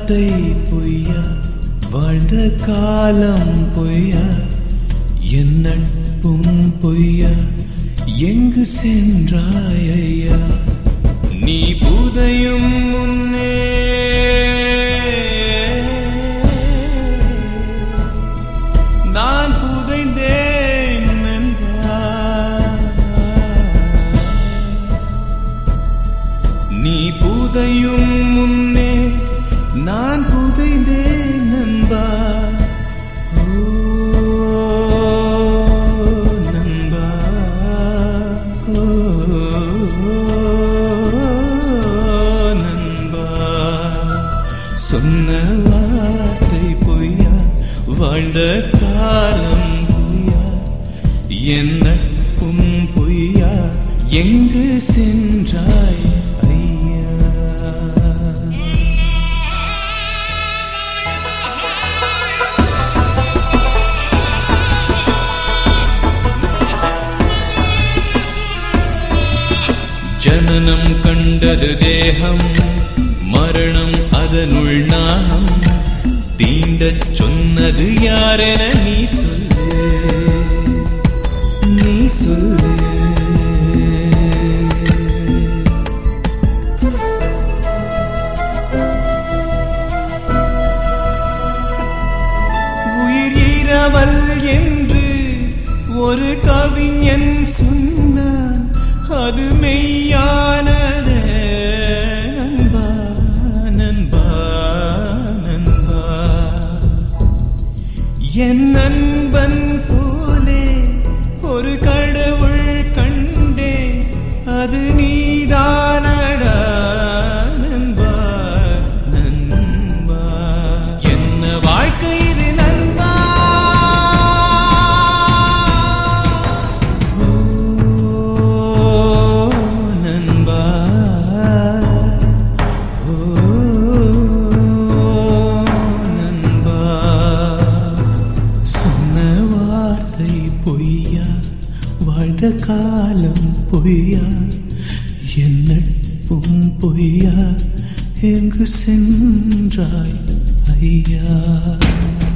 வார்த்தை பொய்யா வாழ்ந்த காலம் பொய்யா என் நட்பும் பொய்யா எங்கு சென்றாய் ஐயா நீ புதையும் முன்னே நான் புதைந்தேன் நண்பா. நீ புதையும் முன்னே நான் புதைந்தேன் நண்பா ஓ நண்பா ஓ நண்பா சொன்ன வார்த்தை பொய்யா வாழ்ந்த காலம் பொய்யா என் நட்பும் பொய்யா எங்கு சென்றாய் ஐயா ஜனனம் கண்டது தேகம் மரணம் அதனுள் நாகம் தீண்டச் சொன்னது யாரென நீ சொல்லு நீ சொல்லு உயிர் இரவல் என்று ஒரு கவிஞன் சொன்னான் அது மெய்யானது நண்பா நண்பா நண்பா என் நண்பன் போலே ஒரு கடவுள் கண்டே அது நீதானடா நண்பா நண்பா என்ன வாழ்க்கை இது நண்பா ஓ நண்பா ஓ நண்பா சொன்ன வார்த்தை பொய்யா வாழ்ந்த காலம் பொய்யா என் நட்பும் பொய்யா எங்கு சென்றாய் ஐயா